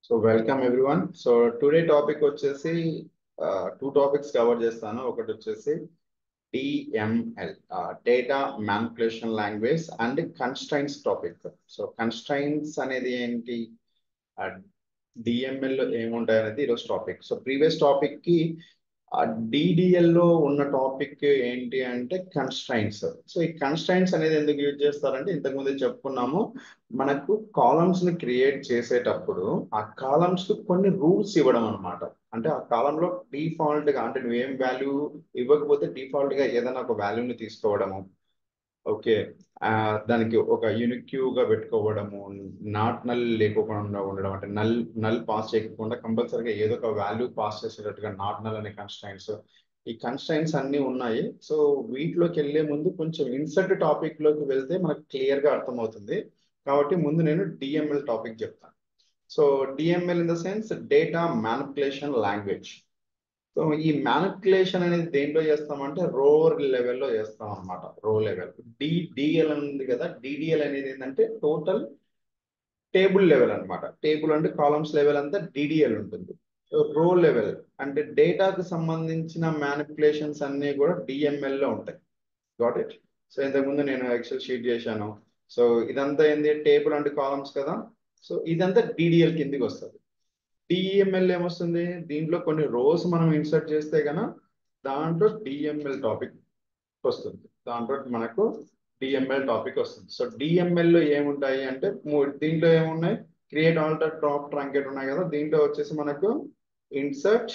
so welcome everyone so today topic వచ్చేసి two topics cover చేస్తాను ఒకటి వచ్చేసి DML data manipulation language and constraints topic so constraints అనేది ఏంటి డిఎంఎల్ ఏముంటాయి అనేది ఈరోజు టాపిక్ సో ప్రీవియస్ టాపిక్ కి డిడిఎల్ లో ఉన్న టాపిక్ ఏంటి అంటే కన్స్ట్రైన్స్ సో ఈ కన్స్ట్రైన్స్ అనేది ఎందుకు యూజ్ చేస్తారంటే ఇంతకుముందు చెప్పుకున్నాము మనకు కాలమ్స్ ని క్రియేట్ చేసేటప్పుడు ఆ కాలమ్స్ కు కొన్ని రూల్స్ ఇవ్వడం అనమాట అంటే ఆ కాలంలో డిఫాల్ట్ గా అంటే నువ్వేం వాల్యూ ఇవ్వకపోతే డిఫాల్ట్ గా ఏదైనా ఒక వాల్యూని తీసుకోవడము ఓకే దానికి ఒక యూనిక్యూ గా పెట్టుకోవడము నాట్ నల్ లేకోకుండా ఉండడం అంటే నల్ నల్ పాస్ చేయకుండా కంపల్సరీగా ఏదో ఒక వాల్యూ పాస్ చేసేటట్టుగా నాట్ నల్ అనే కన్స్టైన్స్ ఈ కన్స్టైన్స్ అన్ని ఉన్నాయి సో వీటిలోకి వెళ్లే ముందు కొంచెం ఇన్సర్ట్ టాపిక్ లోకి వెళ్తే మనకు క్లియర్ గా అర్థమవుతుంది కాబట్టి ముందు నేను డిఎంఎల్ టాపిక్ చెప్తాను so DML in the sense data manipulation language so ఈ మ్యానిపులేషన్ అనేది దేంట్లో చేస్తామంటే రో లెవెల్లో చేస్తాం అనమాట రో లెవెల్ డి డిఎల్ ఉంది కదా డిడిఎల్ అనేది ఏంటంటే టోటల్ టేబుల్ లెవెల్ అనమాట టేబుల్ అంటే కాలమ్స్ లెవెల్ అంతా డిడిఎల్ ఉంటుంది రో లెవెల్ అంటే డేటాకు సంబంధించిన మ్యానిపులేషన్స్ అన్ని కూడా డిఎంఎల్ లో ఉంటాయి గాట్ ఇట్ సో ఇంతకుముందు నేను ఎక్సెల్ షీట్ చేశాను సో ఇదంతా ఏంది టేబుల్ అంటే కాలమ్స్ కదా సో ఇదంతా డిడిఎల్ కిందికి వస్తుంది డిఎంఎల్ ఏమొస్తుంది దీంట్లో కొన్ని రోస్ మనం ఇన్సర్ట్ చేస్తే కనుక దాంట్లో డిఎంఎల్ టాపిక్ వస్తుంది దాంట్లో మనకు డిఎంఎల్ టాపిక్ వస్తుంది సో డిఎంఎల్ లో ఏముంటాయి అంటే దీంట్లో ఏమున్నాయి క్రియేట్ ఆల్టర్ డ్రాప్ ట్రాంకెట్ ఉన్నాయి కదా దీంట్లో వచ్చేసి మనకు ఇన్సర్ట్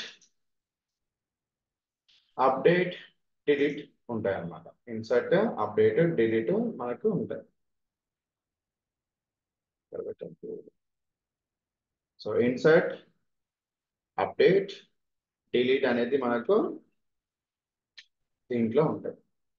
అప్డేట్ డిలీట్ ఉంటాయి అన్నమాట ఇన్సర్ట్ అప్డేట్ డిలీట్ మనకు ఉంటాయి సో ఇన్సర్ట్ అప్డేట్ డిలీట్ అనేది మనకు దీంట్లో ఉంటుంది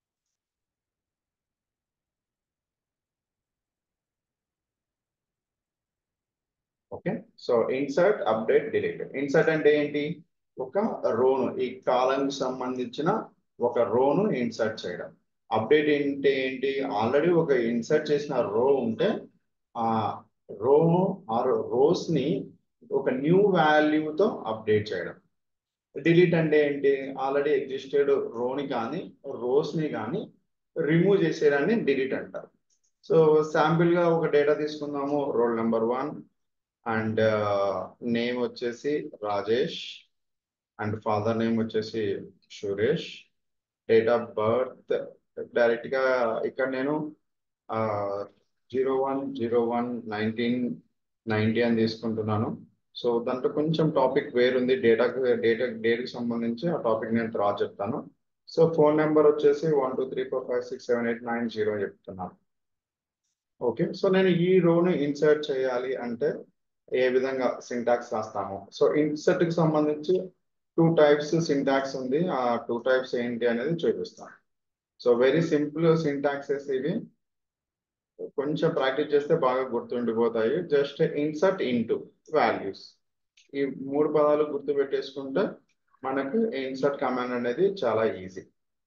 okay so insert update delete insert అంటే ఏంటి ఒక రోను ఈ కాలంకి సంబంధించిన ఒక రోను ఇన్సర్ట్ చేయడం అప్డేట్ అంటే ఏంటి ఆల్రెడీ ఒక ఇన్సర్ట్ చేసిన రో ఉంటే ఆ రోను ఆ రోస్ ని ఒక న్యూ వాల్యూతో అప్డేట్ చేయడం డిలీట్ అంటే ఏంటి ఆల్రెడీ ఎగ్జిస్టెడ్ రోని కానీ రోస్ ని కానీ రిమూవ్ చేసేదాన్ని డిలీట్ అంటారు సో శాంపిల్ గా ఒక డేటా తీసుకుందాము roll number one and name వచ్చేసి రాజేష్ అండ్ ఫాదర్ నేమ్ వచ్చేసి Suresh date of birth direct గా ఇక్కడ నేను zero one zero one nineteen ninety అని తీసుకుంటున్నాను సో దాంట్లో కొంచెం టాపిక్ వేరుంది డేటా డేటా డేట్కి సంబంధించి ఆ టాపిక్ నేను తర్వాత చెప్తాను సో ఫోన్ నెంబర్ వచ్చేసి one two three four five six seven eight nine zero చెప్తున్నాను ఓకే సో నేను ఈ రోను ఇన్సర్ట్ చేయాలి అంటే ఏ విధంగా సింటాక్స్ రాస్తాము సో ఇన్సర్ట్ కి సంబంధించి టూ టైప్స్ సింటాక్స్ ఉంది ఆ టూ టైప్స్ ఏంటి అనేది చూపిస్తాను సో వెరీ సింపుల్ సింటాక్సెస్ ఇవి కొంచెం ప్రాక్టీస్ చేస్తే బాగా గుర్తుండిపోతాయి జస్ట్ ఇన్సర్ట్ ఇంటూ వాల్యూస్ ఈ మూడు పదాలు గుర్తు పెట్టేసుకుంటే మనకు ఇన్సర్ట్ కమాండ్ అనేది చాలా ఈజీ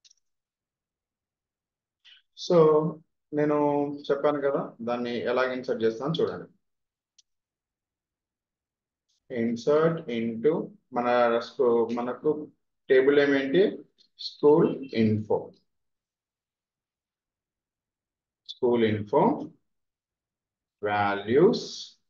సో నేను చెప్పాను కదా దాన్ని ఎలాగ ఇన్సర్ట్ చేస్తాను చూడండి ఇన్సర్ట్ ఇంటూ మన మనకు టేబుల్ ఏమేంటి school info school info values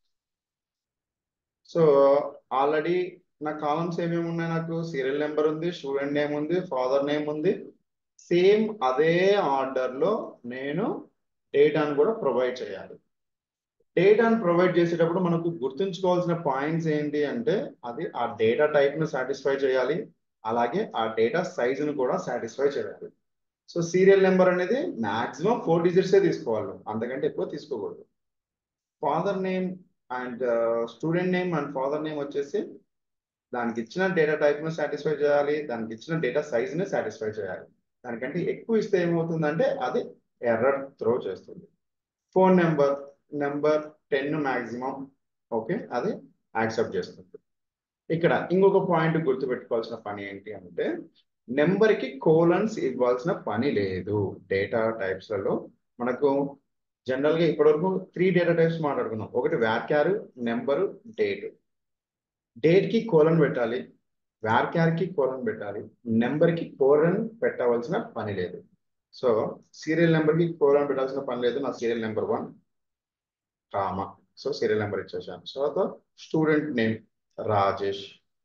so already నా కాలమ్స్ ఏమేమి ఉన్నాయి నాకు సీరియల్ నెంబర్ ఉంది స్టూడెంట్ నేమ్ ఉంది ఫాదర్ నేమ్ ఉంది సేమ్ అదే ఆర్డర్లో నేను డేటాను కూడా ప్రొవైడ్ చేయాలి డేటాను ప్రొవైడ్ చేసేటప్పుడు మనకు గుర్తుంచుకోవాల్సిన పాయింట్స్ ఏంటి అంటే అది ఆ డేటా టైప్ను సాటిస్ఫై చేయాలి అలాగే ఆ డేటా సైజును కూడా సాటిస్ఫై చేయాలి సో సీరియల్ నెంబర్ అనేది మాక్సిమం ఫోర్ డిజిట్సే తీసుకోవాలి అంతకంటే ఎక్కువ తీసుకోకూడదు father name and student name and father name వచ్చేసి దానికి ఇచ్చిన డేటా టైప్ను సాటిస్ఫై చేయాలి దానికి ఇచ్చిన డేటా సైజ్ని సాటిస్ఫై చేయాలి దానికంటే ఎక్కువ ఇస్తే ఏమవుతుందంటే అది ఎర్రర్ త్రో చేస్తుంది phone number number ten maximum okay అది యాక్సెప్ట్ చేస్తుంది ఇక్కడ ఇంకొక పాయింట్ గుర్తుపెట్టుకోవాల్సిన పని ఏంటి అంటే నెంబర్కి కోలన్స్ ఇవ్వాల్సిన పని లేదు డేటా టైప్స్లలో మనకు జనరల్గా ఇప్పటివరకు త్రీ డేటా టైప్స్ మాట్లాడుకున్నాం ఒకటి వ్యాక్యారు నెంబరు డేట్ డేట్ కి కోలన్ పెట్టాలి వ్యార్క్యార్ కి కోలన్ పెట్టాలి నెంబర్ కి కోలన్ పెట్టవలసిన పని లేదు సో సీరియల్ నెంబర్ కి కోలన్ పెట్టాల్సిన పని లేదు నా serial number one comma so serial number ఇచ్చేసాను తర్వాత స్టూడెంట్ నేమ్ రాజేష్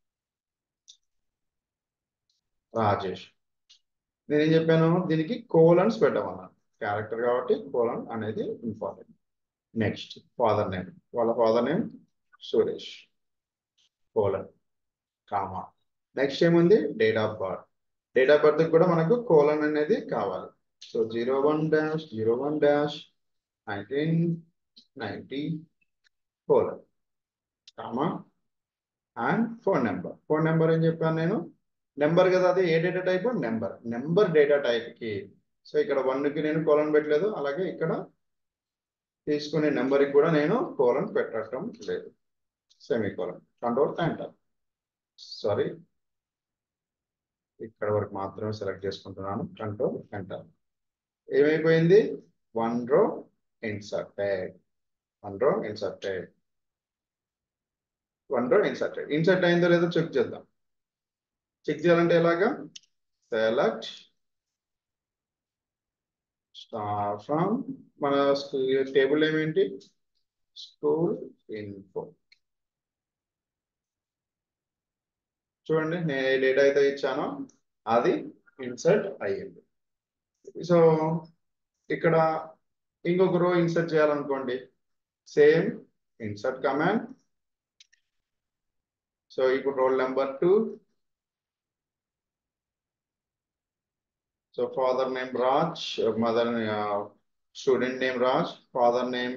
రాజేష్ నేనేం చెప్పాను దీనికి కోలన్స్ పెట్టమన్నాను క్యారెక్టర్ కాబట్టి కోలన్ అనేది ఇంపార్టెంట్ నెక్స్ట్ ఫాదర్ నేమ్ వాళ్ళ father name Suresh colon comma next ఏముంది date of birth date of birth కూడా మనకు కోలన్ అనేది కావాలి so zero one dash zero one dash nineteen ninety colon comma and phone number phone number ఏం చెప్పాను నేను number కదా అది ఏ data type number number data type కి సో ఇక్కడ వన్ కి నేను కోలన్ పెట్టలేదు అలాగే ఇక్కడ తీసుకునే నెంబర్ కి కూడా నేను కోలన్ పెట్టడం లేదు semicolon control enter sorry ఇక్కడ వరకు మాత్రమే సెలెక్ట్ చేసుకుంటున్నాను కంట్రోల్ ఎంటర్ ఏమైపోయింది one row inserted one row inserted one row inserted insert అయిందో లేదో చెక్ చేద్దాం చెక్ చేయాలంటే ఎలాగా సెలెక్ట్ స్టార్ ఫ్రమ్ మన టేబుల్ ఏమేంటి స్కూల్ ఇన్ఫో చూడండి నేను ఏ డేటా అయితే ఇచ్చానో అది ఇన్సర్ట్ అయ్యింది సో ఇక్కడ ఇంకొక రో ఇన్సర్ట్ చేయాలనుకోండి సేమ్ ఇన్సర్ట్ కమాండ్ సో ఇప్పుడు roll number two so father name Raj mother student name Raj father name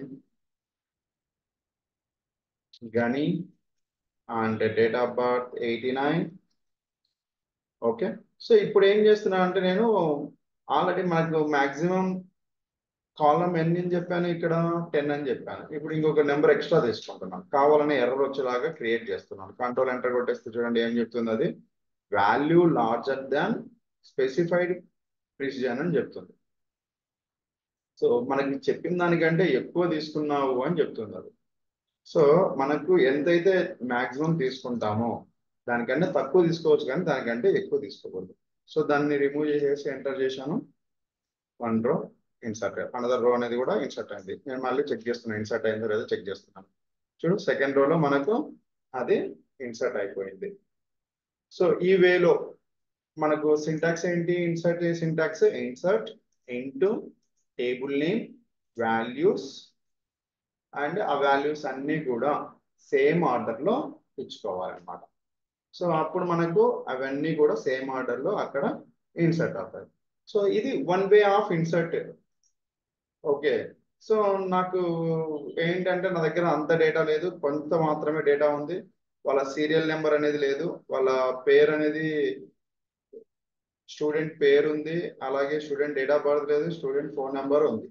Gani and date of birth eighty nine okay so ఇప్పుడు ఏం చేస్తున్నా అంటే నేను ఆల్రెడీ మనకు మాక్సిమం కాలం ఎన్ని అని చెప్పాను ఇక్కడ టెన్ అని చెప్పాను ఇప్పుడు ఇంకొక నెంబర్ ఎక్స్ట్రా తీసుకుంటున్నాను కావాలని ఎర్రర్ వచ్చేలాగా క్రియేట్ చేస్తున్నాను కంట్రోల్ ఎంటర్ కొట్టేస్తే చూడండి ఏం చెప్తుంది అది value larger than specified precision అని చెప్తుంది సో మనకి చెప్పిన దానికంటే ఎక్కువ తీసుకున్నావు అని చెప్తుంది అది సో మనకు ఎంతైతే మాక్సిమం తీసుకుంటామో దానికంటే తక్కువ తీసుకోవచ్చు కానీ దానికంటే ఎక్కువ తీసుకోకూడదు సో దాన్ని రిమూవ్ చేసేసి ఎంటర్ చేశాను వన్ రో ఇన్సర్ట్ అనదర్ రో అనేది కూడా ఇన్సర్ట్ అయింది నేను మళ్ళీ చెక్ చేస్తున్నాను ఇన్సర్ట్ అయిందో లేదో చెక్ చేస్తున్నాను చూడు సెకండ్ రోలో మనకు అది ఇన్సర్ట్ అయిపోయింది సో ఈ వేలో మనకు సింటాక్స్ ఏంటి insert syntax insert into table name values and ఆ వాల్యూస్ అన్నీ కూడా సేమ్ ఆర్డర్లో ఇచ్చుకోవాలన్నమాట సో అప్పుడు మనకు అవన్నీ కూడా సేమ్ ఆర్డర్లో అక్కడ ఇన్సర్ట్ అవుతాయి సో ఇది one way of insert okay so నాకు ఏంటంటే నా దగ్గర అంత డేటా లేదు కొంత మాత్రమే డేటా ఉంది వాళ్ళ సీరియల్ నెంబర్ అనేది లేదు వాళ్ళ పేరు అనేది స్టూడెంట్ పేరు ఉంది అలాగే స్టూడెంట్ డేట్ ఆఫ్ బర్త్ లేదు స్టూడెంట్ ఫోన్ నెంబర్ ఉంది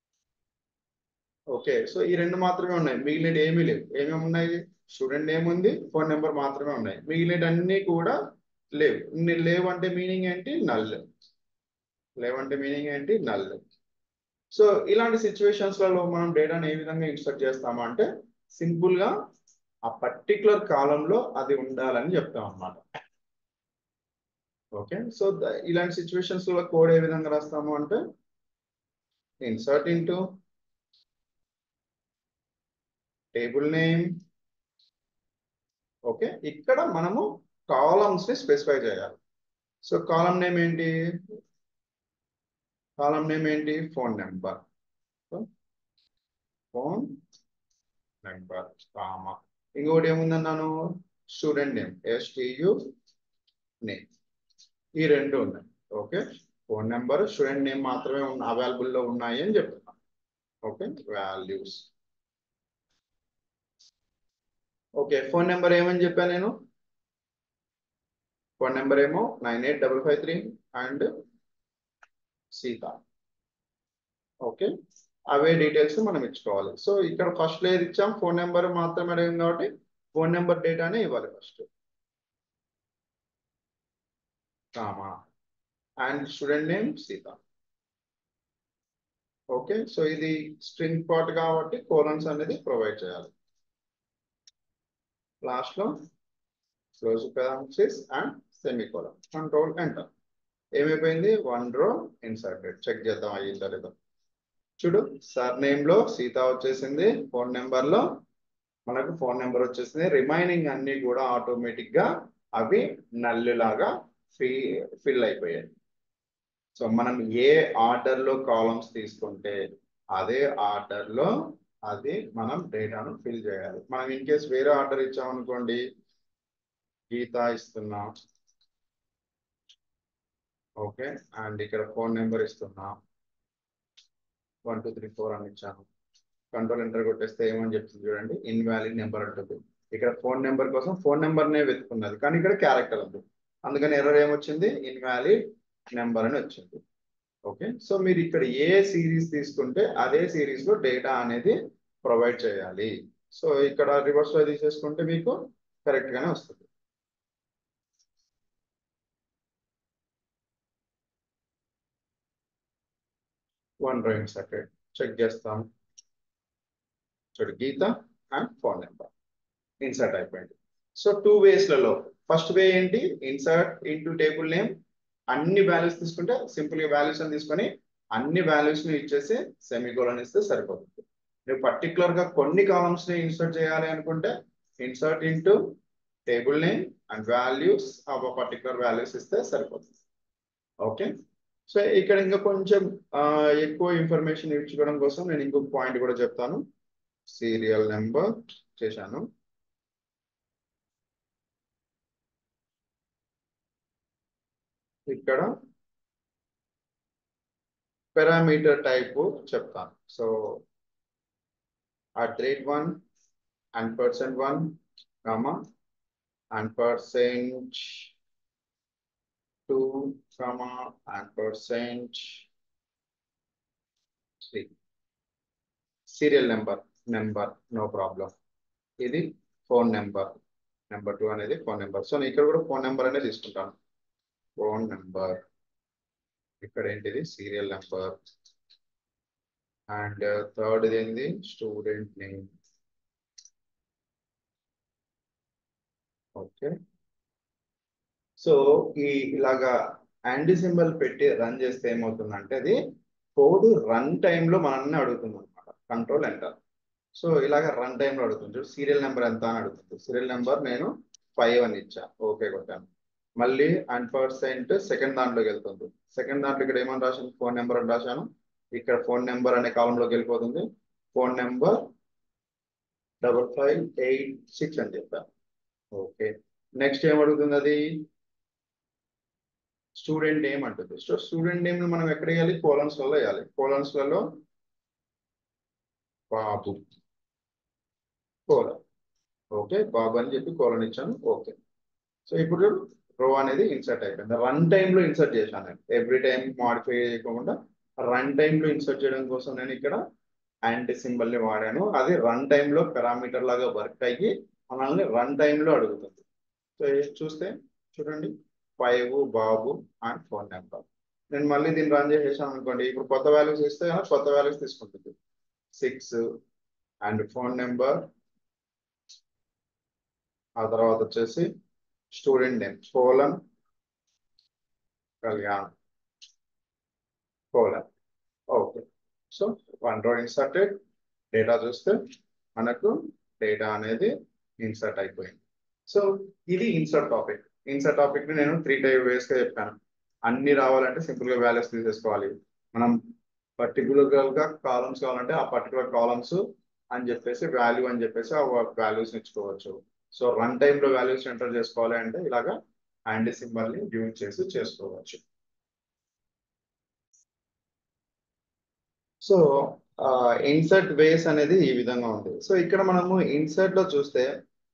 ఓకే సో ఈ రెండు మాత్రమే ఉన్నాయి మిగిలినవి ఏమీ లేవు ఏమేమి ఉన్నాయి స్టూడెంట్ నేమ్ ఉంది ఫోన్ నెంబర్ మాత్రమే ఉన్నాయి మిగిలినవి అన్నీ కూడా లేవు ఇన్ని లేవు అంటే మీనింగ్ ఏంటి నల్ లేవంటే మీనింగ్ ఏంటి నల్ సో ఇలాంటి సిచ్యువేషన్స్లలో మనం డేటాను ఏ విధంగా ఇన్స్ట్రక్ట్ చేస్తాము అంటే సింపుల్ గా ఆ పర్టికులర్ కాలంలో అది ఉండాలని చెప్తాం అన్నమాట ఓకే సో ఇలాంటి సిచ్యువేషన్స్ లో కోడ్ ఏ విధంగా రాస్తాము అంటే insert into table name okay ఇక్కడ మనము కాలమ్స్ ని స్పెసిఫై చేయాలి సో కాలం నేమ్ ఏంటి కాలం నేమ్ ఏంటి phone number phone number comma ఇంకోటి ఏముందన్నాను స్టూడెంట్ నేమ్ ఎస్టియు నేమ్ ఈ రెండు ఉన్నాయి okay phone number student name మాత్రమే అవైలబుల్ లో ఉన్నాయి అని చెప్తున్నాను okay values okay phone number ఏమని చెప్పాను నేను ఫోన్ నెంబర్ ఏమో nine eight double five three and Sita okay అవే డీటెయిల్స్ మనం ఇచ్చుకోవాలి సో ఇక్కడ ఫస్ట్ ఏది ఇచ్చాం ఫోన్ నెంబర్ మాత్రమే అడిగాం కాబట్టి ఫోన్ నెంబర్ డేటానే ఇవ్వాలి first comma and student name Sita okay so ఇది స్ట్రింగ్ పార్ట్ కాబట్టి కోలన్స్ అనేది ప్రొవైడ్ చేయాలి లాస్ట్ లో close parenthesis and semicolon control enter ఏమైపోయింది వన్ రో ఇన్సర్టెడ్ చెక్ చేద్దాం అయ్యిందో లేదో చూడు సర్ నేమ్ లో సీత వచ్చేసింది ఫోన్ నెంబర్ లో మనకు ఫోన్ నెంబర్ వచ్చేసింది రిమైనింగ్ అన్ని కూడా ఆటోమేటిక్ గా అవి నల్లులాగా ఫి ఫిల్ అయిపోయాయి సో మనం ఏ ఆర్డర్ లో కాలమ్స్ తీసుకుంటే అదే ఆర్డర్ లో అది మనం డేటాను ఫిల్ చేయాలి మనం ఇన్ కేస్ వేరే ఆర్డర్ ఇచ్చామనుకోండి గీత ఇస్తున్నా ఓకే అండ్ ఇక్కడ ఫోన్ నెంబర్ ఇస్తున్నా వన్ టూ త్రీ ఫోర్ అని ఇచ్చాను కంట్రోల్ ఎంటర్ కొట్టేస్తే ఏమని చెప్తుంది చూడండి ఇన్వాలిడ్ నెంబర్ అంటుంది ఇక్కడ ఫోన్ నెంబర్ కోసం ఫోన్ నెంబర్నే వెతుకున్నది కానీ ఇక్కడ క్యారెక్టర్ ఉంది అందుకని ఎర్రర్ ఏమొచ్చింది ఇన్వాలిడ్ నెంబర్ అని వచ్చింది ఓకే సో మీరు ఇక్కడ ఏ సిరీస్ తీసుకుంటే అదే సిరీస్ లో డేటా అనేది ప్రొవైడ్ చేయాలి సో ఇక్కడ రివర్స్ లో తీసేసుకుంటే మీకు కరెక్ట్ గానే వస్తుంది వన్ రో ఇన్సర్టెడ్ చెక్ చేస్తాం చూడు Gita and phone number insert అయిపోయింది సో టూ వేస్లలో ఫస్ట్ వే ఏంటి ఇన్సర్ట్ ఇంటూ టేబుల్ నేమ్ అన్ని వాల్యూస్ తీసుకుంటే సింపుల్ గా వాల్యూస్ అని తీసుకొని అన్ని వాల్యూస్ ని ఇచ్చేసి సెమీకోలన్ ఇస్తే సరిపోతుంది మీరు పర్టికులర్ గా కొన్ని కాలమ్స్ ని ఇన్సర్ట్ చేయాలి అనుకుంటే insert into table name and values of particular values ఇస్తే సరిపోతుంది ఓకే సో ఇక్కడ ఇంకా కొంచెం ఎక్కువ ఇన్ఫర్మేషన్ ఇచ్చుకోవడం కోసం నేను ఇంకొక పాయింట్ కూడా చెప్తాను సీరియల్ నెంబర్ చేశాను ఇక్కడ పారామీటర్ టైప్ చెప్తాను so at rate one and percent one comma and percent two comma and percent three serial number number no problem ఇది ఫోన్ నెంబర్ నెంబర్ టూ అనేది ఫోన్ నెంబర్ సో నేను ఇక్కడ కూడా phone number అనేది తీసుకుంటాను phone number ఇక్కడ ఏంటిది serial number and third ఏంది స్టూడెంట్ నేమ్ ఓకే సో ఈ ఇలాగా యాంటీ సింబల్ పెట్టి రన్ చేస్తే ఏమవుతుందంటే అది కోడ్ రన్ టైంలో మనల్ని అడుగుతుంది అనమాట కంట్రోల్ ఎంటర్ సో ఇలాగ రన్ టైంలో అడుగుతుంది సీరియల్ నెంబర్ ఎంత అని అడుగుతుంది సీరియల్ నెంబర్ నేను ఫైవ్ అని ఇచ్చా ఓకే కొట్టాను మళ్ళీ అండ్ పర్సెంట్ సెకండ్ దాంట్లోకి వెళ్తుంది సెకండ్ దాంట్లో ఇక్కడ ఏమని రాశాను ఫోన్ నెంబర్ అని రాశాను ఇక్కడ ఫోన్ నెంబర్ అనే కాలంలోకి వెళ్ళిపోతుంది phone number double five eight six అని చెప్పాను ఓకే నెక్స్ట్ ఏం అడుగుతుంది అది స్టూడెంట్ నేమ్ అంటుంది సో స్టూడెంట్ నేమ్ మనం ఎక్కడ వేయాలి కోలన్స్ లలో వేయాలి కోలన్స్ లలో బాబు కోలన్ ఓకే బాబు అని చెప్పి కోలన్ ఇచ్చాను ఓకే సో ఇప్పుడు రో అనేది ఇన్సర్ట్ అయిపోయింది రన్ టైంలో ఇన్సర్ట్ చేశాను నేను ఎవ్రీ టైం మాడిఫై చేయకుండా రన్ టైంలో ఇన్సర్ట్ చేయడం కోసం నేను ఇక్కడ యాంటీ సింబల్ ని వాడాను అది రన్ టైంలో పారామీటర్ లాగా వర్క్ అయ్యి మనల్ని రన్ టైంలో అడుగుతుంది సో చూస్తే చూడండి ఫైవ్ బాబు అండ్ ఫోన్ నెంబర్ నేను మళ్ళీ దీన్ని రన్ చేసేసాను అనుకోండి ఇప్పుడు కొత్త వాల్యూస్ ఇస్తే కొత్త వాల్యూస్ తీసుకుంటుంది సిక్స్ అండ్ ఫోన్ నెంబర్ ఆ తర్వాత వచ్చేసి student name colon Kalyan colon okay so one row inserted data చూస్తే మనకు డేటా అనేది ఇన్సర్ట్ అయిపోయింది సో ఇది ఇన్సర్ట్ టాపిక్ ఇన్సర్ట్ టాపిక్ ని నేను త్రీ టైప్ వేస్ గా చెప్పాను అన్ని రావాలంటే సింపుల్ గా వాల్యూస్ తీసేసుకోవాలి మనం పర్టికులర్ గా కాలమ్స్ కావాలంటే ఆ పర్టికులర్ కాలమ్స్ అని చెప్పేసి వాల్యూ అని చెప్పేసి ఆ వాల్యూస్ ఇచ్చుకోవచ్చు సో రన్ టైమ్ లో వాల్యూస్ ఎంటర్ చేసుకోవాలి అంటే ఇలాగా యాంటీ సింబల్ ని యూజ్ చేసి చేసుకోవచ్చు సో ఇన్సర్ట్ వేస్ అనేది ఈ విధంగా ఉంది సో ఇక్కడ మనము ఇన్సర్ట్ లో చూస్తే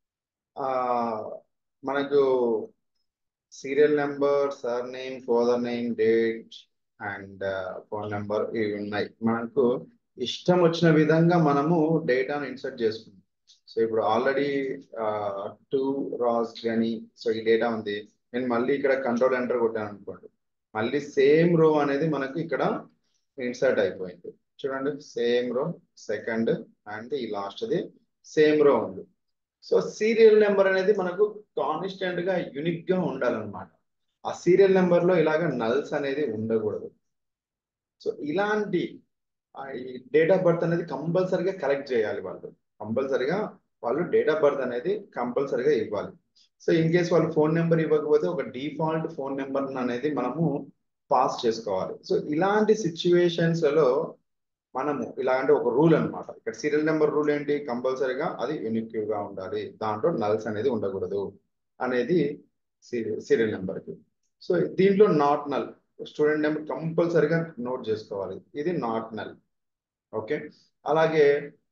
మనకు serial number surname father name date and phone number ఇవి ఉన్నాయి మనకు ఇష్టం వచ్చిన విధంగా మనము డేటాను ఇన్సర్ట్ చేసుకుంటాం సో ఇప్పుడు ఆల్రెడీ టూ రాస్ కానీ సో ఈ డేటా ఉంది నేను మళ్ళీ ఇక్కడ కంట్రోల్ ఎంటర్ కొట్టాను అనుకోండి మళ్ళీ సేమ్ రో అనేది మనకు ఇక్కడ ఇన్సర్ట్ అయిపోయింది చూడండి సేమ్ రో సెకండ్ అండ్ ఈ లాస్ట్ది సేమ్ రో ఉంది సో సీరియల్ నెంబర్ అనేది మనకు కాన్స్టెంట్ గా యునిక్ గా ఉండాలన్నమాట ఆ సీరియల్ నెంబర్ లో ఇలాగ నల్స్ అనేది ఉండకూడదు సో ఇలాంటి డేట్ ఆఫ్ బర్త్ అనేది కంపల్సరిగా కరెక్ట్ చేయాలి వాళ్ళు కంపల్సరిగా వాళ్ళు డేట్ ఆఫ్ బర్త్ అనేది కంపల్సరిగా ఇవ్వాలి సో ఇన్ కేస్ వాళ్ళు ఫోన్ నెంబర్ ఇవ్వకపోతే ఒక డిఫాల్ట్ ఫోన్ నెంబర్ అనేది మనము పాస్ చేసుకోవాలి సో ఇలాంటి సిచ్యువేషన్స్లలో మనము ఇలాంటి ఒక రూల్ అన్నమాట ఇక్కడ సీరియల్ నెంబర్ రూల్ ఏంటి కంపల్సరీగా అది యూనిక్యూ గా ఉండాలి దాంట్లో నల్స్ అనేది ఉండకూడదు అనేది సీరియల్ నెంబర్కి సో దీంట్లో నాట్ నల్ స్టూడెంట్ నెంబర్ కంపల్సరీగా నోట్ చేసుకోవాలి ఇది నాట్ నల్ ఓకే అలాగే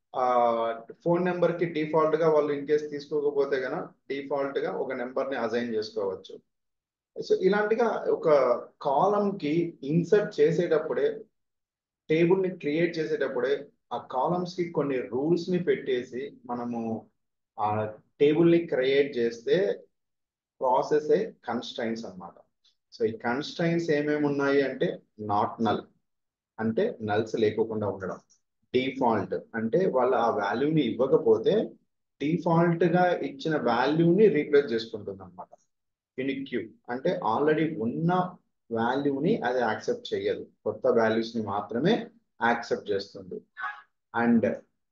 ఫోన్ నెంబర్ కి డిఫాల్ట్ గా వాళ్ళు ఇన్ కేస్ తీసుకోకపోతే కనుక డిఫాల్ట్ గా ఒక నెంబర్ ని అసైన్ చేసుకోవచ్చు సో ఇలాంటిగా ఒక కాలం కి ఇన్సర్ట్ చేసేటప్పుడే టేబుల్ ని క్రియేట్ చేసేటప్పుడే ఆ కాలమ్స్ కి కొన్ని రూల్స్ ని పెట్టేసి మనము ఆ టేబుల్ ని క్రియేట్ చేస్తే ప్రాసెస్ ఏ కన్స్ట్రైన్స్ అన్నమాట సో ఈ కన్స్ట్రైన్స్ ఏమేమి ఉన్నాయి అంటే నాట్ నల్ అంటే నల్స్ లేకోకుండా ఉండడం డిఫాల్ట్ అంటే వాళ్ళు ఆ వాల్యూని ఇవ్వకపోతే డిఫాల్ట్ గా ఇచ్చిన వాల్యూని రీప్లేస్ చేసుకుంటుంది అనమాట యూనిక్యూ అంటే ఆల్రెడీ ఉన్న వాల్యూని అది యాక్సెప్ట్ చేయదు కొత్త వాల్యూస్ ని మాత్రమే యాక్సెప్ట్ చేస్తుంది and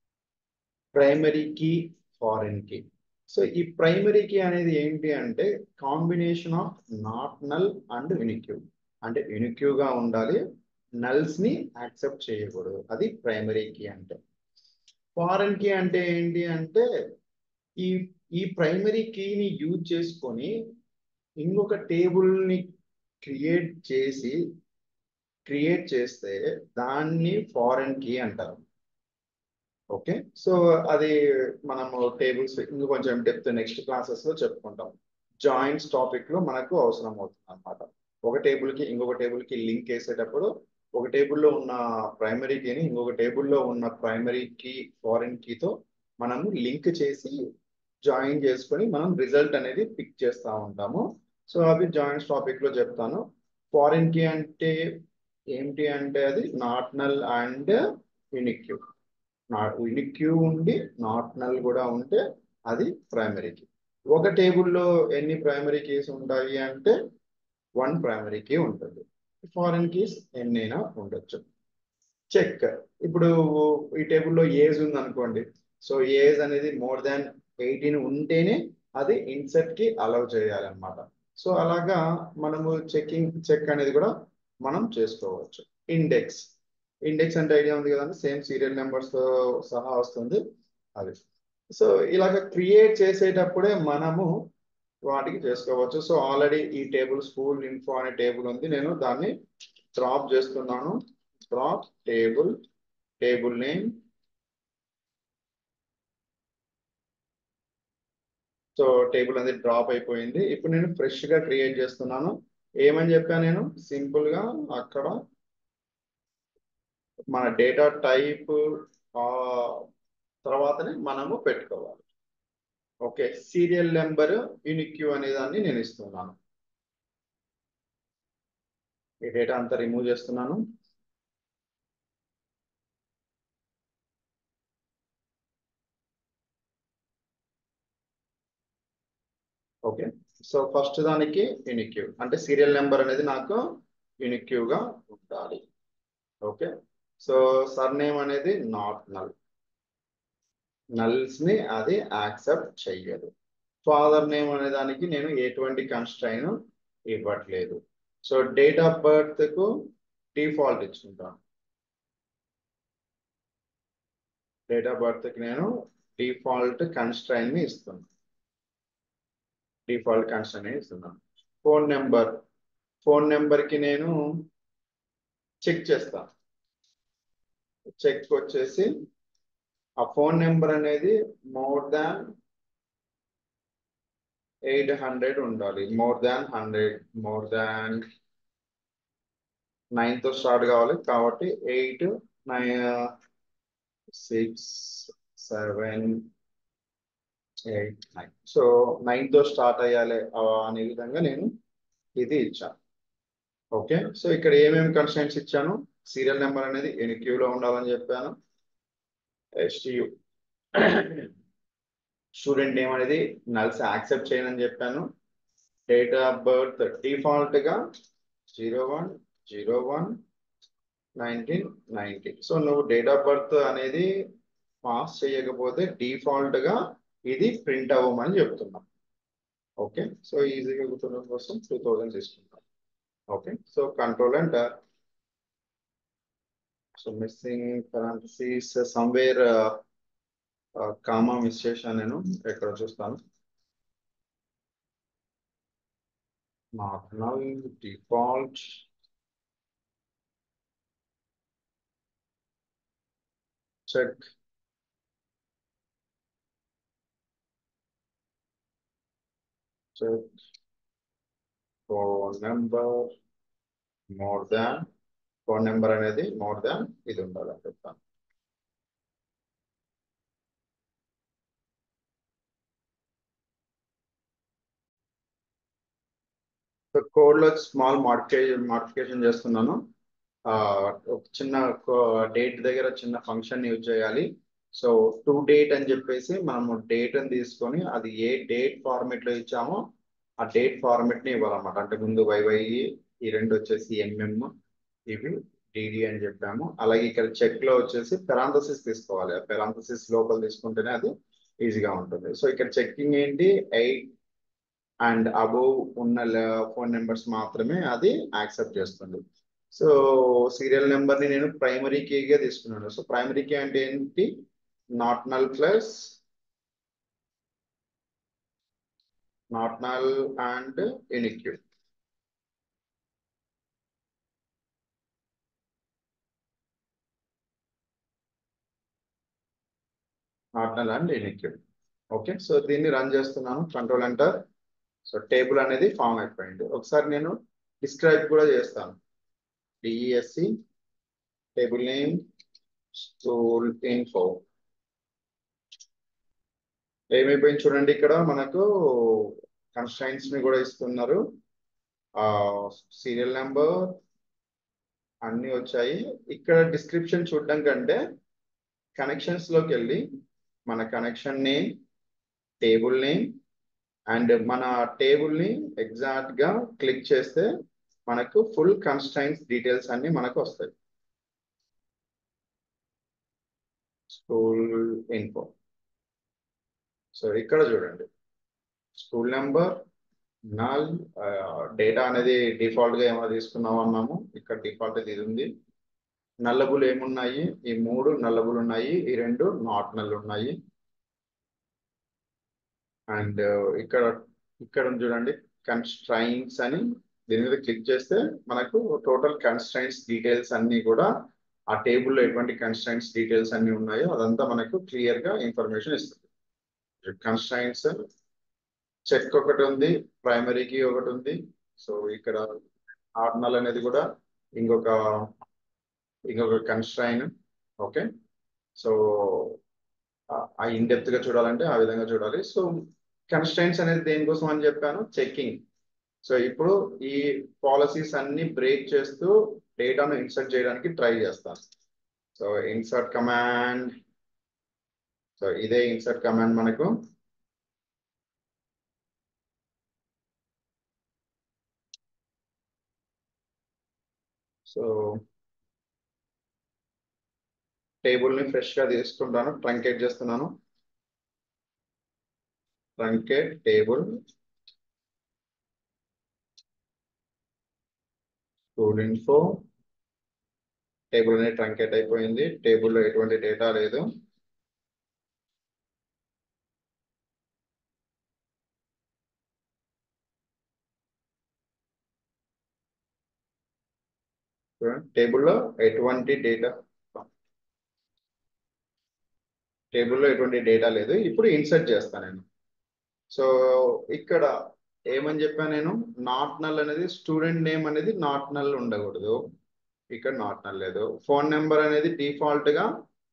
primary key foreign key so ఈ ప్రైమరీ కీ అనేది ఏంటి అంటే combination of not null and unique అంటే యూనిక్యూగా ఉండాలి నల్స్ ని యాక్సెప్ట్ చేయకూడదు అది ప్రైమరీ కీ అంటే ఫారెన్ కీ అంటే ఏంటి అంటే ఈ ఈ ప్రైమరీ కీని యూజ్ చేసుకొని ఇంకొక టేబుల్ ని క్రియేట్ చేసి క్రియేట్ చేస్తే దాన్ని ఫారెన్ కీ అంటారు ఓకే సో అది మనము టేబుల్స్ ఇంక కొంచెం డెప్త్ నెక్స్ట్ క్లాసెస్ లో చెప్పుకుంటాం జాయింట్స్ టాపిక్ లో మనకు అవసరం అవుతుంది అనమాట ఒక టేబుల్ కి ఇంకొక టేబుల్ కి లింక్ వేసేటప్పుడు ఒక టేబుల్లో ఉన్న ప్రైమరీ కీని ఇంకొక టేబుల్లో ఉన్న ప్రైమరీ కీ ఫారిన్ కీతో మనము లింక్ చేసి జాయిన్ చేసుకొని మనం రిజల్ట్ అనేది పిక్ చేస్తూ ఉంటాము సో అవి జాయింట్స్ టాపిక్ లో చెప్తాను ఫారిన్ కీ అంటే ఏంటి అంటే అది not null and unique unique ఉండి నాట్ నల్ కూడా ఉంటే అది ప్రైమరీ కీ ఒక టేబుల్లో ఎన్ని ప్రైమరీ కీస్ ఉంటాయి అంటే వన్ ప్రైమరీ కీ ఉంటుంది ఫారెన్ కీస్ ఎన్నైనా ఉండొచ్చు చెక్ ఇప్పుడు ఈ టేబుల్లో ఏజ్ ఉంది అనుకోండి సో ఏజ్ అనేది మోర్ దాన్ ఎయిటీన్ ఉంటేనే అది ఇన్సెట్ కి అలౌ చేయాలన్నమాట సో అలాగా మనము చెకింగ్ చెక్ అనేది కూడా మనం చేసుకోవచ్చు ఇండెక్స్ ఇండెక్స్ అంటే ఐడియా ఉంది కదండి సేమ్ సీరియల్ నెంబర్స్ తో సహా వస్తుంది అది సో ఇలాగ క్రియేట్ చేసేటప్పుడే మనము వాటికి చేసుకోవచ్చు సో ఆల్రెడీ ఈ టేబుల్ స్కూల్ ఇన్ఫో అనే టేబుల్ ఉంది నేను దాన్ని డ్రాప్ చేస్తున్నాను drop table table name so table అనేది డ్రాప్ అయిపోయింది ఇప్పుడు నేను ఫ్రెష్ గా క్రియేట్ చేస్తున్నాను ఏమని చెప్పాను నేను సింపుల్ గా అక్కడ మన డేటా టైప్ తర్వాతనే మనము పెట్టుకోవాలి ఓకే సీరియల్ నెంబర్ యూనిక్యూ అనే దాన్ని నేను ఇస్తున్నాను ఈ డేటా అంతా రిమూవ్ చేస్తున్నాను ఓకే సో ఫస్ట్ దానికి యూనిక్యూ అంటే సీరియల్ నెంబర్ అనేది నాకు యూనిక్యూగా ఉండాలి okay so surname not not nulls నల్స్ ని అది యాక్సెప్ట్ చెయ్యదు ఫాదర్ నేమ్ అనే దానికి నేను ఎటువంటి కన్స్ట్రైన్ ఇవ్వట్లేదు సో డేట్ ఆఫ్ బర్త్ కు డిఫాల్ట్ ఇచ్చుకుంటాను డేట్ ఆఫ్ బర్త్ కి నేను డిఫాల్ట్ కన్స్ట్రైన్ ని ఇస్తున్నాను డిఫాల్ట్ కన్స్ట్రైన్ ఇస్తున్నాను ఫోన్ నెంబర్ ఫోన్ నెంబర్ కి నేను చెక్ చేస్తాను చెక్ వచ్చేసి ఆ ఫోన్ నెంబర్ అనేది మోర్ దాన్ ఎయిట్ హండ్రెడ్ ఉండాలి more than hundred more than నైన్తో స్టార్ట్ కావాలి కాబట్టి eight nine six seven eight nine so నైన్తో స్టార్ట్ అయ్యాలి అనే విధంగా నేను ఇది ఇచ్చాను ఓకే సో ఇక్కడ ఏమేమి కన్స్టెంట్స్ ఇచ్చాను సీరియల్ నెంబర్ అనేది ఎన్ని క్యూలో ఉండాలని చెప్పాను ఎస్టియు స్టూడెంట్ నేమ్ అనేది నల్స్ యాక్సెప్ట్ చేయనని చెప్పాను డేట్ ఆఫ్ బర్త్ డిఫాల్ట్ గా zero one zero one nineteen ninety so నువ్వు డేట్ ఆఫ్ బర్త్ అనేది పాస్ చేయకపోతే డిఫాల్ట్ గా ఇది ప్రింట్ అవ్వమని చెప్తున్నాం ఓకే సో ఈజీగా గుర్తుండడం కోసం టూ థౌజండ్ తీసుకుంటాం okay so control and so missing parentheses somewhere comma miss చేశాను నేను ఎక్కడ చూస్తాను not null default check check phone number more than phone number అనేది మోర్ దాన్ ఇది ఉండాలని చెప్తాను సో కోడ్ లో స్మాల్ మాడిఫికేషన్ మాడిఫికేషన్ చేస్తున్నాను ఆ, ఒక చిన్న డేట్ దగ్గర చిన్న ఫంక్షన్ యూజ్ చేయాలి సో టు డేట్ అని చెప్పేసి మనము డేట్ అని తీసుకొని అది ఏ డేట్ ఫార్మెట్ లో ఇచ్చామో ఆ డేట్ ఫార్మెట్ ని ఇవ్వాలన్నమాట అంటే ముందు వైవై ఈ రెండు వచ్చేసి ఎంఎం ఇవి డిడి అని చెప్పాము అలాగే ఇక్కడ చెక్ లో వచ్చేసి పెరాంథసిస్ తీసుకోవాలి ఆ పెరాంథసిస్ లోపల తీసుకుంటేనే అది ఈజీగా ఉంటుంది సో ఇక్కడ చెక్కింగ్ ఏంటి ఎయిట్ అండ్ అబోవ్ ఉన్న ఫోన్ నెంబర్స్ మాత్రమే అది యాక్సెప్ట్ చేస్తుంది సో సీరియల్ నెంబర్ ని నేను ప్రైమరీ కీగా తీసుకున్నాను సో ప్రైమరీ కీ అంటే ఏంటి not null plus not null and unique not null and unique okay so దీన్ని రన్ చేస్తున్నాను కంట్రోల్ ఎంటర్ సో టేబుల్ అనేది ఫామ్ అయిపోయింది ఒకసారి నేను డిస్క్రైబ్ కూడా చేస్తాను DESC table name school info ఏమైపోయింది చూడండి ఇక్కడ మనకు కన్స్టైన్స్ ని కూడా ఇస్తున్నారు సీరియల్ నెంబర్ అన్ని వచ్చాయి ఇక్కడ డిస్క్రిప్షన్ చూడడం కంటే కనెక్షన్స్ లోకి వెళ్ళి మన connection name table name and మన టేబుల్ ని ఎగ్జాక్ట్ గా క్లిక్ చేస్తే మనకు ఫుల్ కన్స్టైన్స్ డీటెయిల్స్ అన్ని మనకు వస్తాయి స్కూల్ ఇన్ఫో సో ఇక్కడ చూడండి స్కూల్ నెంబర్ నల్ డేటా అనేది డిఫాల్ట్ గా ఏమో తీసుకున్నాం అన్నాము ఇక్కడ డిఫాల్ట్ ఇది ఉంది నల్లబులు ఏమున్నాయి ఈ మూడు నల్లబులు ఉన్నాయి ఈ రెండు నాట్ నల్ ఉన్నాయి అండ్ ఇక్కడ ఇక్కడ ఉంది చూడండి కన్స్ట్రైన్స్ అని దీని మీద క్లిక్ చేస్తే మనకు టోటల్ కన్స్ట్రైన్స్ డీటెయిల్స్ అన్ని కూడా ఆ టేబుల్లో ఎటువంటి కన్స్ట్రైన్స్ డీటెయిల్స్ అన్ని ఉన్నాయో అదంతా మనకు క్లియర్ గా ఇన్ఫర్మేషన్ ఇస్తుంది కన్స్ట్రైన్స్ చెక్ ఒకటి ఉంది ప్రైమరీకి ఒకటి ఉంది సో ఇక్కడ ఆర్నల్ అనేది కూడా ఇంకొక ఇంకొక కన్స్ట్రైన్ ఓకే సో ఆ ఇన్ డెప్త్ గా చూడాలంటే ఆ విధంగా చూడాలి సో కన్స్ట్రైన్స్ అనేది దేనికోసం అని చెప్పాను చెక్కింగ్ సో ఇప్పుడు ఈ పాలసీస్ అన్ని బ్రేక్ చేస్తూ డేటాను ఇన్సర్ట్ చేయడానికి ట్రై చేస్తాను సో ఇన్సర్ట్ కమాండ్ సో ఇదే ఇన్సర్ట్ కమాండ్ మనకు సో టేబుల్ ని ఫ్రెష్ గా తీసుకుంటాను ట్రంకేట్ చేస్తున్నాను truncate table school info table అనేది ట్రంకేట్ అయిపోయింది టేబుల్లో ఎటువంటి డేటా లేదు టేబుల్లో ఎటువంటి డేటా టేబుల్లో ఎటువంటి డేటా లేదు ఇప్పుడు ఇన్సర్ట్ చేస్తాను నేను సో ఇక్కడ ఏమని చెప్పాను నేను నాట్ నల్ అనేది స్టూడెంట్ నేమ్ అనేది నాట్ నల్ ఉండకూడదు ఇక్కడ నాట్ నల్ లేదు ఫోన్ నెంబర్ అనేది డిఫాల్ట్ గా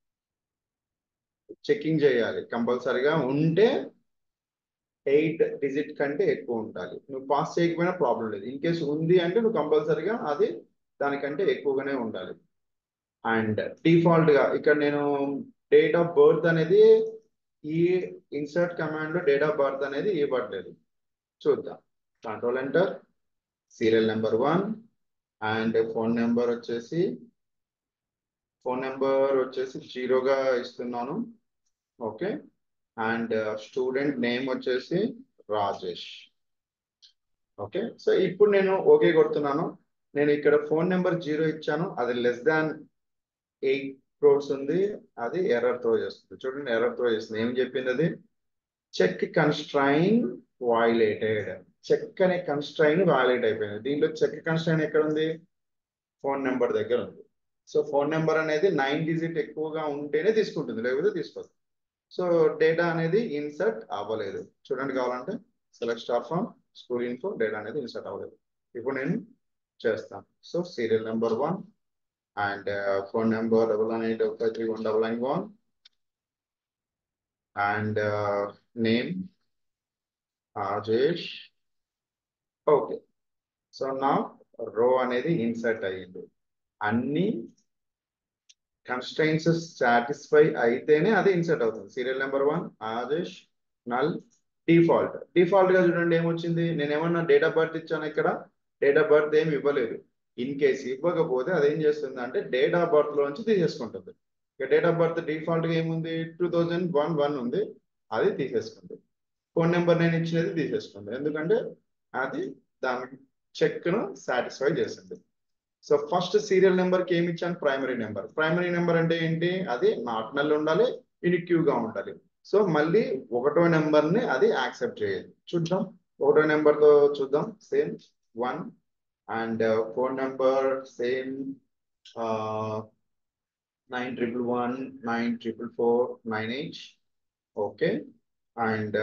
చెకింగ్ చేయాలి కంపల్సరీగా ఉంటే ఎయిట్ డిజిట్ కంటే ఎక్కువ ఉండాలి నువ్వు పాస్ చేయకపోయినా ప్రాబ్లం లేదు ఇన్ కేసు ఉంది అంటే నువ్వు కంపల్సరీగా అది దానికంటే ఎక్కువగానే ఉండాలి అండ్ డిఫాల్ట్ గా ఇక్కడ నేను డేట్ ఆఫ్ బర్త్ అనేది ఈ ఇన్సర్ట్ కమాండ్ లో డేట్ ఆఫ్ బర్త్ అనేది ఇవ్వట్లేదు చూద్దాం control enter serial number one and phone number వచ్చేసి ఫోన్ నెంబర్ వచ్చేసి జీరోగా ఇస్తున్నాను ఓకే అండ్ స్టూడెంట్ నేమ్ వచ్చేసి రాజేష్ ఓకే సో ఇప్పుడు నేను ఓకే కొడుతున్నాను నేను ఇక్కడ ఫోన్ నెంబర్ జీరో ఇచ్చాను అది లెస్ దాన్ ఎయిట్ క్రోర్స్ ఉంది అది ఎర్రర్ త్రో చేస్తుంది చూడండి ఎర్రర్ త్రో చేస్తుంది ఏం చెప్పింది అది చెక్ కన్స్ట్రైన్ వాయిలేటెడ్ చెక్ అనే కన్స్ట్రైన్ వాయిలేట్ అయిపోయింది దీంట్లో చెక్ కన్స్ట్రైన్ ఎక్కడ ఉంది ఫోన్ నెంబర్ దగ్గర ఉంది సో ఫోన్ నెంబర్ అనేది నైన్ డిజిట్ ఎక్కువగా ఉంటేనే తీసుకుంటుంది లేకపోతే తీసుకోదు సో డేటా అనేది ఇన్సర్ట్ అవ్వలేదు చూడండి కావాలంటే select star from school info data అనేది ఇన్సర్ట్ అవ్వలేదు ఇప్పుడు నేను చేస్తాను so serial number one and phone number double nine eight double five three one double nine one and name Rajesh okay so నా రో అనేది ఇన్సర్ట్ అయ్యింది అన్ని కన్స్టైన్స్ సాటిస్ఫై అయితేనే అది ఇన్సర్ట్ అవుతుంది సీరియల్ నెంబర్ వన్ ఆదేశ్ నల్ డిఫాల్ట్ డిఫాల్ట్ గా చూడండి ఏమొచ్చింది నేను ఏమన్నా డేట్ ఆఫ్ బర్త్ ఇచ్చాను ఇక్కడ డేట్ ఆఫ్ బర్త్ ఏమి ఇవ్వలేదు ఇన్ కేస్ ఇవ్వకపోతే అది ఏం చేస్తుంది అంటే డేట్ ఆఫ్ బర్త్ లోంచి తీసేసుకుంటుంది ఇక డేట్ ఆఫ్ బర్త్ డిఫాల్ట్ గా ఏముంది టూ థౌజండ్ వన్ వన్ ఉంది అది తీసేసుకుంది ఫోన్ నెంబర్ నేను ఇచ్చినది తీసేసుకుంది ఎందుకంటే అది దాని చెక్ ను సాటిస్ఫై చేసింది సో ఫస్ట్ సీరియల్ నెంబర్ కి ఏమి ఇచ్చాను ప్రైమరీ నెంబర్ ప్రైమరీ నెంబర్ అంటే ఏంటి అది నాట్ నల్ ఉండాలి యూనిక్యూ గా ఉండాలి సో మళ్ళీ ఒకటో నెంబర్ ని అది యాక్సెప్ట్ చేయదు చూద్దాం ఒకటో నెంబర్ తో చూద్దాం same one and phone number same nine triple one nine triple four nine eight okay and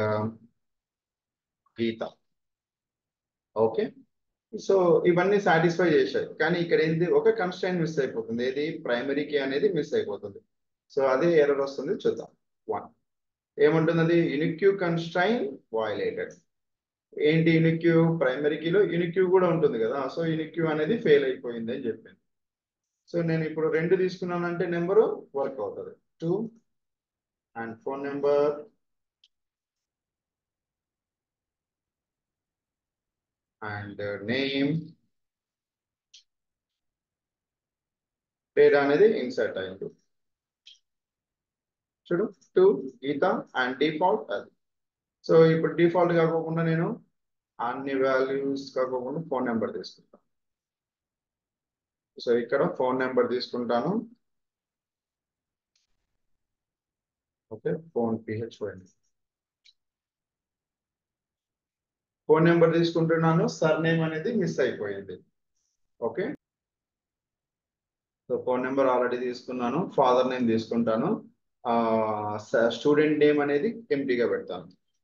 Gita okay so ఇవన్నీ సాటిస్ఫై చేశాయి కానీ ఇక్కడ ఏంటి ఒక కన్స్టైన్ మిస్ అయిపోతుంది ఏది ప్రైమరీ కీ అనేది మిస్ అయిపోతుంది సో అదే ఎర్రర్ వస్తుంది చూద్దాం వన్ ఏముంటుంది అది యూనిక్యూ కన్స్టైన్ వాయిలేటెడ్ ఏంటి యూనిక్యూ ప్రైమరీ కీలో యూనిక్యూ కూడా ఉంటుంది కదా సో యూనిక్యూ అనేది ఫెయిల్ అయిపోయింది అని చెప్పింది సో నేను ఇప్పుడు రెండు తీసుకున్నానంటే నెంబరు వర్క్ అవుతుంది two and phone number and name data అనేది ఇన్సర్ట్ అయింది చూడు టూ గీత అండ్ డిఫాల్ట్ అది సో ఇప్పుడు డిఫాల్ట్ కాకోకుండా నేను అన్ని వాల్యూస్ కాకోకుండా ఫోన్ నెంబర్ తీసుకుంటాను సో ఇక్కడ ఫోన్ నెంబర్ తీసుకుంటాను okay phone PH phone number తీసుకుంటున్నాను సర్ నేమ్ అనేది మిస్ అయిపోయింది okay so phone number already తీసుకున్నాను ఫాదర్ నేమ్ తీసుకుంటాను స్టూడెంట్ నేమ్ అనేది ఎంటీగా పెడతాను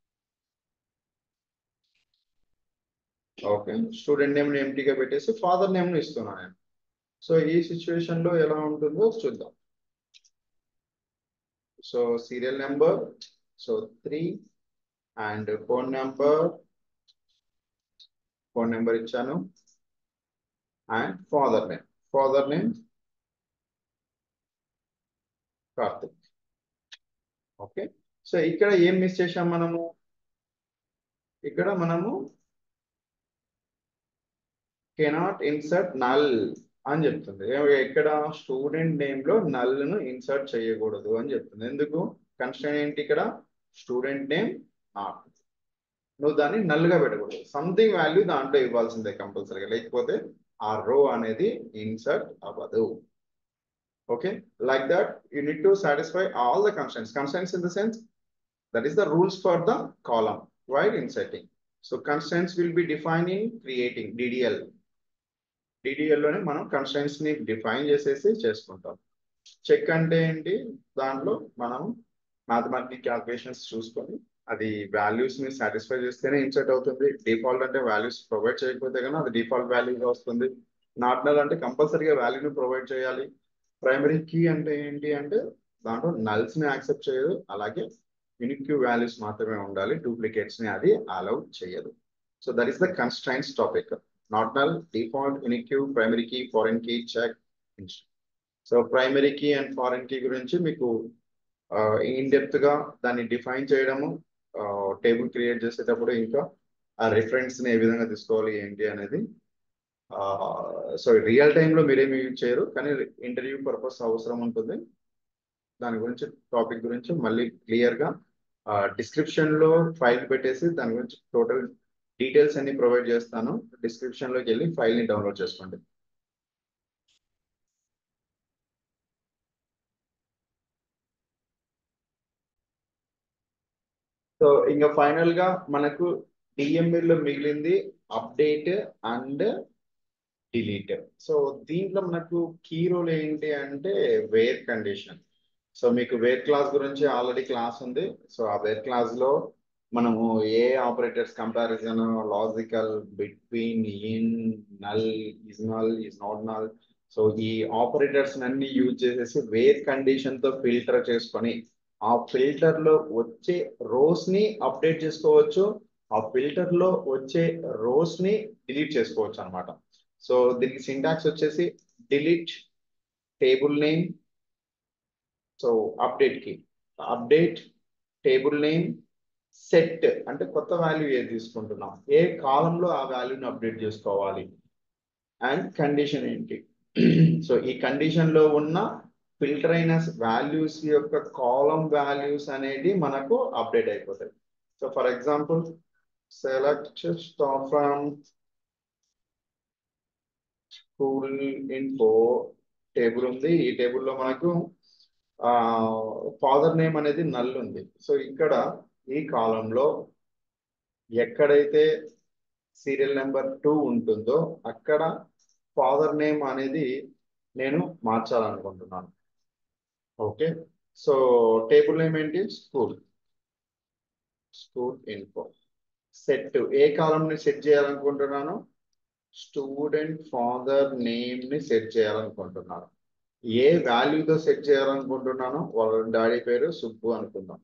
ఓకే స్టూడెంట్ నేమ్ ఎంటీగా పెట్టేసి ఫాదర్ నేమ్ ఇస్తున్నాను నేను సో ఈ సిచ్యువేషన్ లో ఎలా ఉంటుందో చూద్దాం so serial number so three and phone number phone number ఇచ్చాను and father name father name Karthik okay so ఇక్కడ ఏం మిస్ చేసాం మనము ఇక్కడ మనము కెనాట్ ఇన్సర్ట్ నల్ అని చెప్తుంది ఇక్కడ స్టూడెంట్ నేమ్ లో నల్ ను ఇన్సర్ట్ చేయకూడదు అని చెప్తుంది ఎందుకు కన్స్టెంట్ ఏంటి ఇక్కడ స్టూడెంట్ నేమ్ నాట్ నువ్వు దాన్ని నల్ గా పెట్టకూడదు సంథింగ్ వాల్యూ దాంట్లో ఇవ్వాల్సిందే కంపల్సరీగా లేకపోతే ఆ రో అనేది ఇన్సర్ట్ అవ్వదు okay like that you need to satisfy all the constraints constraints in the sense that is the rules for the column while inserting so constraints will be defined in creating ddl ddl లోనే మనం constraints ని define చేసేసి చేసుకుంటాం check అంటే ఏంటి దాంట్లో మనం mathematic calculations చూసుకొని అది వాల్యూస్ ని సాటిస్ఫై చేస్తేనే ఇన్సర్ట్ అవుతుంది డిఫాల్ట్ అంటే వాల్యూస్ ప్రొవైడ్ చేయకపోతే కానీ అది డిఫాల్ట్ వాల్యూగా వస్తుంది నాట్ నల్ అంటే కంపల్సరీగా వాల్యూని ప్రొవైడ్ చేయాలి ప్రైమరీ కీ అంటే ఏంటి అంటే దాంట్లో నల్స్ ని యాక్సెప్ట్ చేయదు అలాగే యూనిక్యూ వాల్యూస్ మాత్రమే ఉండాలి డూప్లికేట్స్ ని అది అలౌ చేయదు so that is the constraints topic not null default unique primary key foreign key check so primary key and foreign key గురించి మీకు ఇన్ డెప్త్ గా దాన్ని డిఫైన్ చేయడము టేబుల్ క్రియేట్ చేసేటప్పుడు ఇంకా ఆ రిఫరెన్స్ ని ఏ విధంగా తీసుకోవాలి ఏంటి అనేది సో రియల్ టైంలో మీరేమి యూజ్ చేయరు కానీ ఇంటర్వ్యూ పర్పస్ అవసరం ఉంటుంది దాని గురించి టాపిక్ గురించి మళ్ళీ క్లియర్గా డిస్క్రిప్షన్లో ఫైల్ పెట్టేసి దాని గురించి టోటల్ డీటెయిల్స్ అన్ని ప్రొవైడ్ చేస్తాను డిస్క్రిప్షన్లోకి వెళ్ళి ఫైల్ని డౌన్లోడ్ చేసుకోండి సో ఇంకా ఫైనల్ గా మనకు డిఎంఎల్ లో మిగిలింది అప్డేట్ అండ్ డిలీట్ సో దీంట్లో మనకు కీ రోల్ ఏంటి అంటే వేర్ కండిషన్ సో మీకు వేర్ క్లాస్ గురించి ఆల్రెడీ క్లాస్ ఉంది సో ఆ వేర్ క్లాస్ లో మనము ఏ operators comparison logical between in null is null is not null so ఈ ఆపరేటర్స్ అన్ని యూజ్ చేసేసి వేర్ కండిషన్ తో ఫిల్టర్ చేసుకొని ఆ ఫిల్టర్ లో వచ్చే రోస్ ని అప్డేట్ చేసుకోవచ్చు ఆ ఫిల్టర్ లో వచ్చే రోస్ ని డిలీట్ చేసుకోవచ్చు అనమాట సో దీనికి సింటాక్స్ వచ్చేసి delete table name so update కి అప్డేట్ టేబుల్ నేమ్ సెట్ అంటే కొత్త వాల్యూ ఏది తీసుకుంటున్నాం ఏ కాలంలో ఆ వాల్యూని అప్డేట్ చేసుకోవాలి అండ్ కండిషన్ ఏంటి సో ఈ కండిషన్ లో ఉన్న ఫిల్టర్ అయిన వాల్యూస్ యొక్క కాలం వాల్యూస్ అనేది మనకు అప్డేట్ అయిపోతాయి so for example select star from school info table ఉంది ఈ టేబుల్లో మనకు ఫాదర్ నేమ్ అనేది నల్ ఉంది సో ఇక్కడ ఈ కాలంలో ఎక్కడైతే సీరియల్ నెంబర్ టూ ఉంటుందో అక్కడ ఫాదర్ నేమ్ అనేది నేను మార్చాలనుకుంటున్నాను ఓకే సో టేబుల్ నేమ్ ఏంటి స్కూల్ స్కూల్ ఇన్ఫో సెట్ ఏ కాలంని సెట్ చేయాలనుకుంటున్నాను స్టూడెంట్ ఫాదర్ నేమ్ ని సెట్ చేయాలనుకుంటున్నాను ఏ వాల్యూతో సెట్ చేయాలనుకుంటున్నానో వాళ్ళ డాడీ పేరు సుబ్బు అనుకుందాం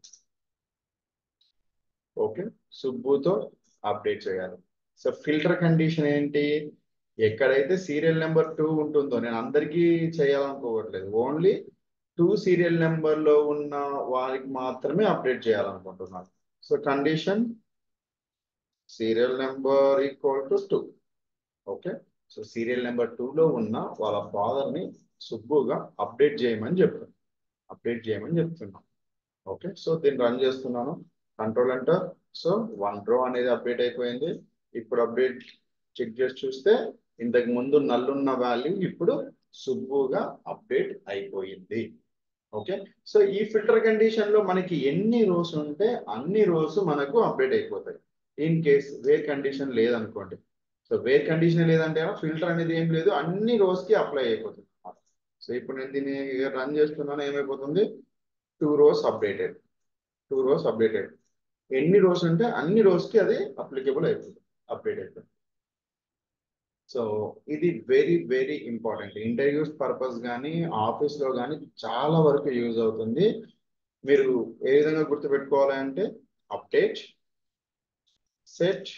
ఓకే సుబ్బుతో అప్డేట్ చేయాలి సో ఫిల్టర్ కండిషన్ ఏంటి ఎక్కడైతే సీరియల్ నెంబర్ టూ ఉంటుందో నేను అందరికీ చేయాలనుకోవట్లేదు ఓన్లీ టూ సీరియల్ నెంబర్ లో ఉన్న వారికి మాత్రమే అప్డేట్ చేయాలనుకుంటున్నాను so condition serial number equal to two okay so serial number లో ఉన్న వాళ్ళ ఫాదర్ ని సుబ్బుగా అప్డేట్ చేయమని చెప్తాను అప్డేట్ చేయమని చెప్తున్నాను ఓకే సో దీన్ని రన్ చేస్తున్నాను control enter so one row అనేది అప్డేట్ అయిపోయింది ఇప్పుడు అప్డేట్ చెక్ చేసి చూస్తే ఇంతకు ముందు నల్లున్న వాల్యూ ఇప్పుడు సుబ్బుగా అప్డేట్ అయిపోయింది ఓకే సో ఈ ఫిల్టర్ కండిషన్ లో మనకి ఎన్ని రోస్ ఉంటే అన్ని రోస్ మనకు అప్డేట్ అయిపోతాయి ఇన్ కేస్ వేర్ కండిషన్ లేదనుకోండి సో వేర్ కండిషన్ లేదంటే ఫిల్టర్ అనేది ఏం లేదు అన్ని రోస్ కి అప్లై అయిపోతుంది సో ఇప్పుడు నేను దీన్ని రన్ చేస్తున్నాను ఏమైపోతుంది two rows updated two rows updated ఎన్ని రోస్ ఉంటే అన్ని రోస్ కి అది అప్లికేబుల్ అయిపోతుంది అప్డేట్ అయిపోతుంది సో ఇది very very important interviews purpose కానీ ఆఫీస్లో కానీ చాలా వరకు యూజ్ అవుతుంది మీరు ఏ విధంగా గుర్తుపెట్టుకోవాలి అంటే update set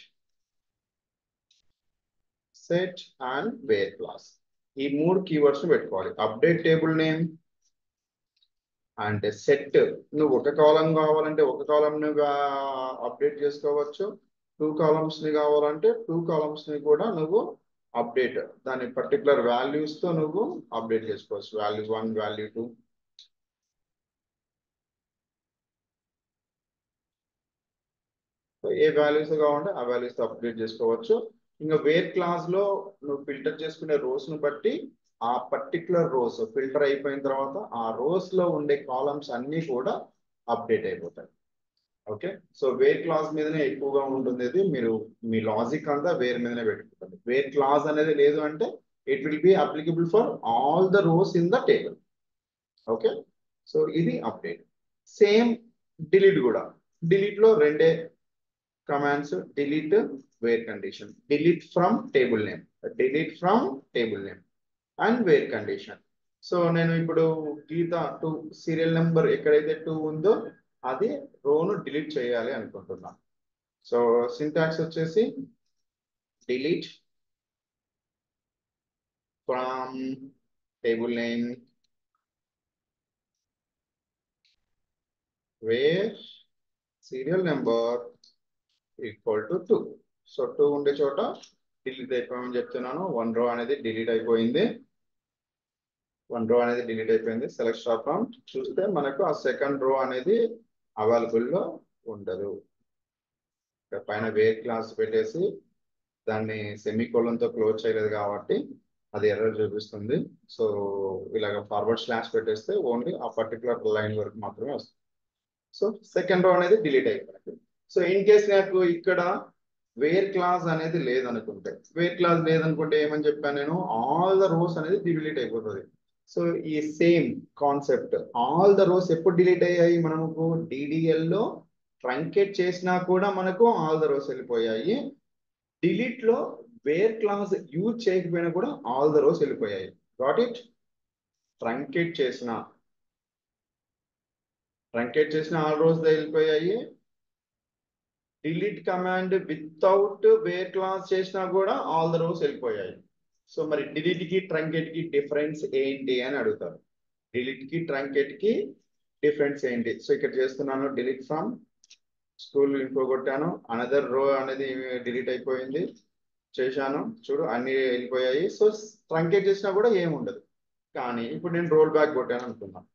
set and where clause ఈ మూడు కీవర్డ్స్ పెట్టుకోవాలి అప్డేట్ టేబుల్ నేమ్ అంటే సెట్ నువ్వు ఒక కాలం కావాలంటే ఒక కాలం నువ్వు అప్డేట్ చేసుకోవచ్చు టూ కాలమ్స్ ని కావాలంటే టూ కాలమ్స్ ని కూడా నువ్వు అప్డేట్ దాని పర్టికులర్ వాల్యూస్ తో నువ్వు అప్డేట్ చేసుకోవచ్చు వాల్యూ వన్ వాల్యూ టూ ఏ వాల్యూస్ కావాలంటే ఆ వాల్యూస్ తో అప్డేట్ చేసుకోవచ్చు ఇంకా వేర్ క్లాస్ లో నువ్వు ఫిల్టర్ చేసుకునే రోస్ ను బట్టి ఆ పర్టికులర్ రోస్ ఫిల్టర్ అయిపోయిన తర్వాత ఆ రోస్ లో ఉండే కాలమ్స్ అన్ని కూడా అప్డేట్ అయిపోతాయి ఓకే సో వేర్ క్లాస్ మీదనే ఎక్కువగా ఉంటుంది ఇది మీరు మీ లాజిక్ అంతా వేర్ మీదనే పెట్టుకుంటుంది వేర్ క్లాస్ అనేది లేదు అంటే it will be applicable for all the rows in the table okay so ఇది అప్డేట్ సేమ్ డిలీట్ కూడా డిలీట్ లో రెండే commands delete where condition delete from table name delete from table name and where condition so నేను ఇప్పుడు గీత two serial number ఎక్కడైతే two ఉందో అది రోను డిలీట్ చేయాలి అనుకుంటున్నాను సో సింటాక్స్ వచ్చేసి delete from table name where serial number equal to two so two ఉండే చోట డిలీట్ అయిపోయామని చెప్తున్నాను వన్ రో అనేది డిలీట్ అయిపోయింది వన్ రో అనేది డిలీట్ అయిపోయింది సెలెక్ట్ స్టార్ ఫ్రమ్ చూస్తే మనకు ఆ సెకండ్ రో అనేది అవైలబుల్ లో ఉండదు ఇక్కడ పైన వేర్ క్లాస్ పెట్టేసి దాన్ని సెమీకోలన్ తో క్లోజ్ చేయలేదు కాబట్టి అది ఎర్రర్ చూపిస్తుంది సో ఇలాగ ఫార్వర్డ్ స్లాష్ పెట్టేస్తే ఓన్లీ ఆ పర్టికులర్ లైన్ వరకు మాత్రమే వస్తుంది సో సెకండ్ రో అనేది డిలీట్ అయిపోయింది సో ఇన్ కేస్ నాకు ఇక్కడ వేర్ క్లాస్ అనేది లేదనుకుంటే వేర్ క్లాస్ లేదనుకుంటే ఏమని చెప్పాను నేను ఆల్ ద రోస్ అనేది డిలీట్ అయిపోతుంది సో ఈ same concept all the rows ఎప్పుడు డిలీట్ అయ్యాయి మనకు డిడిఎల్ లో ట్రంకేట్ చేసినా కూడా మనకు ఆల్ ద రోస్ వెళ్ళిపోయాయి డిలీట్ లో వేర్ క్లాస్ యూజ్ చేయకపోయినా కూడా ఆల్ ద రోస్ వెళ్ళిపోయాయి గాట్ ఇట్ ట్రంకేట్ చేసిన ట్రంకేట్ చేసిన ఆల్ రోస్ వెళ్ళిపోయాయి delete command without where clause చేసినా కూడా ఆల్ ద రోస్ వెళ్ళిపోయాయి సో మరి డిలీట్ కి ట్రంకేట్ కి డిఫరెన్స్ ఏంటి అని అడుగుతారు డిలీట్ కి ట్రంకేట్ కి డిఫరెన్స్ ఏంటి సో ఇక్కడ చేస్తున్నాను డిలీట్ ఫ్రమ్ స్కూల్ ఇన్ఫో కొట్టాను అనదర్ రో అనేది డిలీట్ అయిపోయింది చేశాను చూడు అన్ని వెళ్ళిపోయాయి సో ట్రంకేట్ చేసినా కూడా ఏముండదు కానీ ఇప్పుడు నేను రోల్ బ్యాక్ కొట్టాను అనుకున్నాను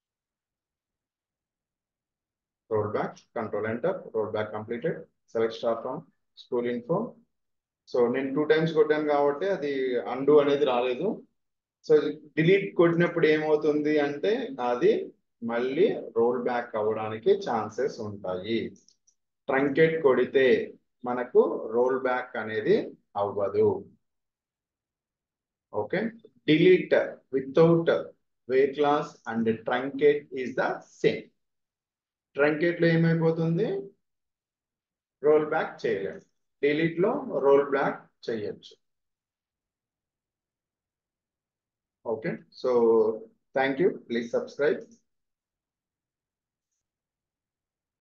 roll back control enter roll back completed select star from school info so నేను టూ టైమ్స్ కొట్టాను కాబట్టి అది అండు అనేది రాలేదు సో డిలీట్ కొట్టినప్పుడు ఏమవుతుంది అంటే అది మళ్ళీ రోల్ బ్యాక్ అవ్వడానికి ఛాన్సెస్ ఉంటాయి ట్రంకెట్ కొడితే మనకు రోల్ బ్యాక్ అనేది అవ్వదు okay delete without where clause and truncate is the same truncate లో ఏమైపోతుంది రోల్ బ్యాక్ చేయలేము డిలీట్ లో రోల్ బ్యాక్ చేయొచ్చు okay so thank you please subscribe